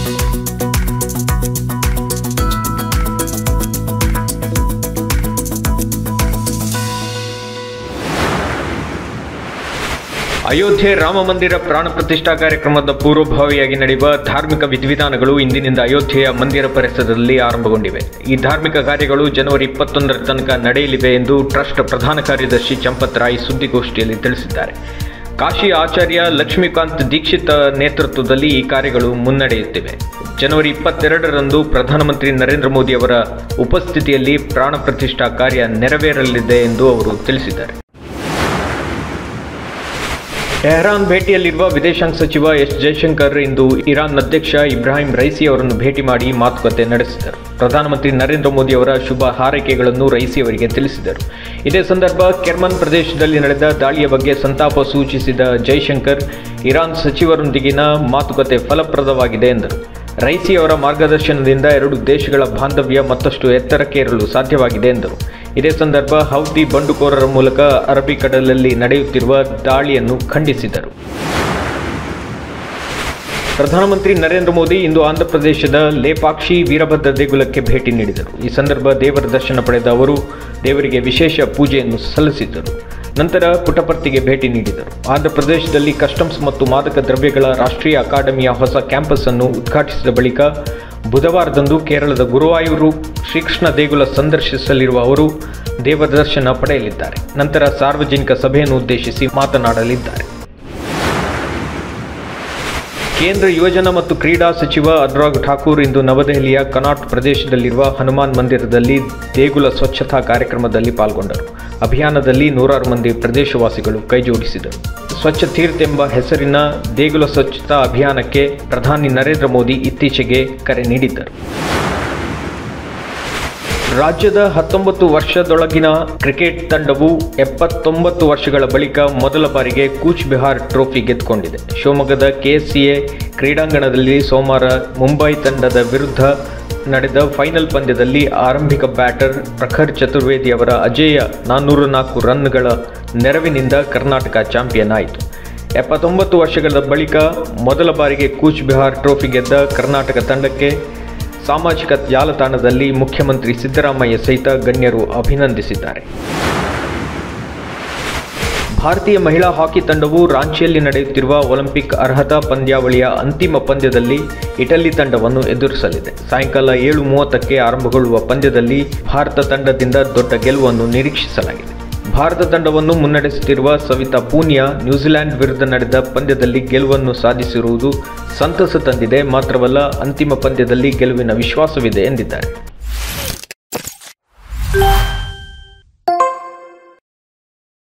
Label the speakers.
Speaker 1: ಅಯೋಧ್ಯೆ ರಾಮ ಮಂದಿರ ಪ್ರಾಣ ಪ್ರತಿಷ್ಠಾ ಕಾರ್ಯಕ್ರಮದ ಪೂರ್ವಭಾವಿಯಾಗಿ ನಡೆಯುವ ಧಾರ್ಮಿಕ ವಿಧಿವಿಧಾನಗಳು ಇಂದಿನಿಂದ ಅಯೋಧ್ಯೆಯ ಮಂದಿರ ಪರಿಸರದಲ್ಲಿ ಆರಂಭಗೊಂಡಿವೆ ಈ ಧಾರ್ಮಿಕ ಕಾರ್ಯಗಳು ಜನವರಿ ಇಪ್ಪತ್ತೊಂದರ ತನಕ ನಡೆಯಲಿವೆ ಎಂದು ಟ್ರಸ್ಟ್ ಪ್ರಧಾನ ಕಾರ್ಯದರ್ಶಿ ಚಂಪತ್ ರಾಯ್ ಸುದ್ದಿಗೋಷ್ಠಿಯಲ್ಲಿ ತಿಳಿಸಿದ್ದಾರೆ ಕಾಶಿ ಆಚಾರ್ಯ ಲಕ್ಷ್ಮೀಕಾಂತ್ ದೀಕ್ಷಿತ್ ನೇತೃತ್ವದಲ್ಲಿ ಈ ಕಾರ್ಯಗಳು ಮುನ್ನಡೆಯುತ್ತಿವೆ ಜನವರಿ ಇಪ್ಪತ್ತೆರಡರಂದು ಪ್ರಧಾನಮಂತ್ರಿ ನರೇಂದ್ರ ಮೋದಿ ಅವರ ಉಪಸ್ಥಿತಿಯಲ್ಲಿ ಪ್ರಾಣ ಪ್ರತಿಷ್ಠಾ ಕಾರ್ಯ ನೆರವೇರಲಿದೆ ಎಂದು ಅವರು ತಿಳಿಸಿದ್ದಾರೆ ಟೆಹರಾನ್ ಭೇಟಿಯಲ್ಲಿರುವ ವಿದೇಶಾಂಗ ಸಚಿವ ಎಸ್ ಜಯಶಂಕರ್ ಇಂದು ಇರಾನ್ ಅಧ್ಯಕ್ಷ ಇಬ್ರಾಹಿಂ ರೈಸಿ ಅವರನ್ನು ಭೇಟಿ ಮಾಡಿ ಮಾತುಕತೆ ನಡೆಸಿದರು ಪ್ರಧಾನಮಂತ್ರಿ ನರೇಂದ್ರ ಮೋದಿ ಅವರ ಶುಭ ಹಾರೈಕೆಗಳನ್ನು ರೈಸಿ ಅವರಿಗೆ ತಿಳಿಸಿದರು ಇದೇ ಸಂದರ್ಭ ಕೆರ್ಮನ್ ಪ್ರದೇಶದಲ್ಲಿ ನಡೆದ ದಾಳಿಯ ಬಗ್ಗೆ ಸಂತಾಪ ಸೂಚಿಸಿದ ಜೈಶಂಕರ್ ಇರಾನ್ ಸಚಿವರೊಂದಿಗಿನ ಮಾತುಕತೆ ಫಲಪ್ರದವಾಗಿದೆ ಎಂದರು ರೈಸಿ ಅವರ ಮಾರ್ಗದರ್ಶನದಿಂದ ಎರಡು ದೇಶಗಳ ಬಾಂಧವ್ಯ ಮತ್ತಷ್ಟು ಎತ್ತರಕ್ಕೆ ಏರಲು ಸಾಧ್ಯವಾಗಿದೆ ಎಂದರು ಇದೇ ಸಂದರ್ಭ ಹೌತಿ ಬಂಡುಕೋರರ ಮೂಲಕ ಅರಬ್ಬಿ ನಡೆಯುತ್ತಿರುವ ದಾಳಿಯನ್ನು ಖಂಡಿಸಿದರು ಪ್ರಧಾನಮಂತ್ರಿ ನರೇಂದ್ರ ಮೋದಿ ಇಂದು ಆಂಧ್ರಪ್ರದೇಶದ ಲೇಪಾಕ್ಷಿ ವೀರಭದ್ರ ದೇಗುಲಕ್ಕೆ ಭೇಟಿ ನೀಡಿದರು ಈ ಸಂದರ್ಭ ದೇವರ ದರ್ಶನ ಪಡೆದ ಅವರು ದೇವರಿಗೆ ವಿಶೇಷ ಪೂಜೆಯನ್ನು ಸಲ್ಲಿಸಿದರು ನಂತರ ಪುಟಪರ್ತಿಗೆ ಭೇಟಿ ನೀಡಿದರು ಆಂಧ್ರಪ್ರದೇಶದಲ್ಲಿ ಕಸ್ಟಮ್ಸ್ ಮತ್ತು ಮಾದಕ ದ್ರವ್ಯಗಳ ರಾಷ್ಟ್ರೀಯ ಅಕಾಡೆಮಿಯ ಹೊಸ ಕ್ಯಾಂಪಸ್ ಅನ್ನು ಉದ್ಘಾಟಿಸಿದ ಬಳಿಕ ಬುಧವಾರದಂದು ಕೇರಳದ ಗುರುವಾಯೂರು ಶ್ರೀಕೃಷ್ಣ ದೇಗುಲ ಸಂದರ್ಶಿಸಲಿರುವ ಅವರು ದೇವರ ದರ್ಶನ ಪಡೆಯಲಿದ್ದಾರೆ ನಂತರ ಸಾರ್ವಜನಿಕ ಸಭೆಯನ್ನು ಉದ್ದೇಶಿಸಿ ಮಾತನಾಡಲಿದ್ದಾರೆ ಕೇಂದ್ರ ಯುವಜನ ಮತ್ತು ಕ್ರೀಡಾ ಸಚಿವ ಅನುರಾಗ್ ಠಾಕೂರ್ ಇಂದು ನವದೆಹಲಿಯ ಕನಾಟ್ ಪ್ರದೇಶದಲ್ಲಿರುವ ಹನುಮಾನ್ ಮಂದಿರದಲ್ಲಿ ದೇಗುಲ ಸ್ವಚ್ಛತಾ ಕಾರ್ಯಕ್ರಮದಲ್ಲಿ ಪಾಲ್ಗೊಂಡರು ಅಭಿಯಾನದಲ್ಲಿ ನೂರಾರು ಮಂದಿ ಪ್ರದೇಶವಾಸಿಗಳು ಕೈಜೋಡಿಸಿದರು ಸ್ವಚ್ಛ ತೀರ್ಥ ಎಂಬ ಹೆಸರಿನ ದೇಗುಲ ಸ್ವಚ್ಛತಾ ಅಭಿಯಾನಕ್ಕೆ ಪ್ರಧಾನಿ ನರೇಂದ್ರ ಮೋದಿ ಇತ್ತೀಚೆಗೆ ಕರೆ ನೀಡಿದ್ದರು ರಾಜ್ಯದ ಹತ್ತೊಂಬತ್ತು ವರ್ಷದೊಳಗಿನ ಕ್ರಿಕೆಟ್ ತಂಡವು ಎಪ್ಪತ್ತೊಂಬತ್ತು ವರ್ಷಗಳ ಬಳಿಕ ಮೊದಲ ಬಾರಿಗೆ ಕೂಚ್ ಬಿಹಾರ್ ಟ್ರೋಫಿ ಗೆದ್ದುಕೊಂಡಿದೆ ಶಿವಮೊಗ್ಗದ ಕೆಎಸ್ಸಿಎ ಕ್ರೀಡಾಂಗಣದಲ್ಲಿ ಸೋಮವಾರ ಮುಂಬೈ ತಂಡದ ವಿರುದ್ಧ ನಡೆದ ಫೈನಲ್ ಪಂದ್ಯದಲ್ಲಿ ಆರಂಭಿಕ ಬ್ಯಾಟರ್ ಪ್ರಖರ್ ಚತುರ್ವೇದಿ ಅವರ ಅಜೇಯ ನಾನ್ನೂರ ನಾಲ್ಕು ರನ್ಗಳ ನೆರವಿನಿಂದ ಕರ್ನಾಟಕ ಚಾಂಪಿಯನ್ ಆಯಿತು ಎಪ್ಪತ್ತೊಂಬತ್ತು ವರ್ಷಗಳ ಬಳಿಕ ಮೊದಲ ಬಾರಿಗೆ ಕೂಚ್ ಬಿಹಾರ್ ಟ್ರೋಫಿ ಗೆದ್ದ ಕರ್ನಾಟಕ ತಂಡಕ್ಕೆ ಸಾಮಾಜಿಕ ಜಾಲತಾಣದಲ್ಲಿ ಮುಖ್ಯಮಂತ್ರಿ ಸಿದ್ದರಾಮಯ್ಯ ಸಹಿತ ಗಣ್ಯರು ಅಭಿನಂದಿಸಿದ್ದಾರೆ ಭಾರತೀಯ ಮಹಿಳಾ ಹಾಕಿ ತಂಡವು ರಾಂಚಿಯಲ್ಲಿ ನಡೆಯುತ್ತಿರುವ ಒಲಿಂಪಿಕ್ ಅರ್ಹತಾ ಪಂದ್ಯಾವಳಿಯ ಅಂತಿಮ ಪಂದ್ಯದಲ್ಲಿ ಇಟಲಿ ತಂಡವನ್ನು ಎದುರಿಸಲಿದೆ ಸಾಯಂಕಾಲ ಏಳು ಮೂವತ್ತಕ್ಕೆ ಆರಂಭಗೊಳ್ಳುವ ಪಂದ್ಯದಲ್ಲಿ ಭಾರತ ತಂಡದಿಂದ ದೊಡ್ಡ ಗೆಲುವನ್ನು ನಿರೀಕ್ಷಿಸಲಾಗಿದೆ ಭಾರತ ತಂಡವನ್ನು ಮುನ್ನಡೆಸುತ್ತಿರುವ ಸವಿತಾ ಪೂನಿಯಾ ನ್ಯೂಜಿಲೆಂಡ್ ವಿರುದ್ಧ ನಡೆದ ಪಂದ್ಯದಲ್ಲಿ ಗೆಲುವನ್ನು ಸಾಧಿಸಿರುವುದು ಸಂತಸ ತಂದಿದೆ ಮಾತ್ರವಲ್ಲ ಅಂತಿಮ ಪಂದ್ಯದಲ್ಲಿ ಗೆಲುವಿನ ವಿಶ್ವಾಸವಿದೆ ಎಂದಿದ್ದಾರೆ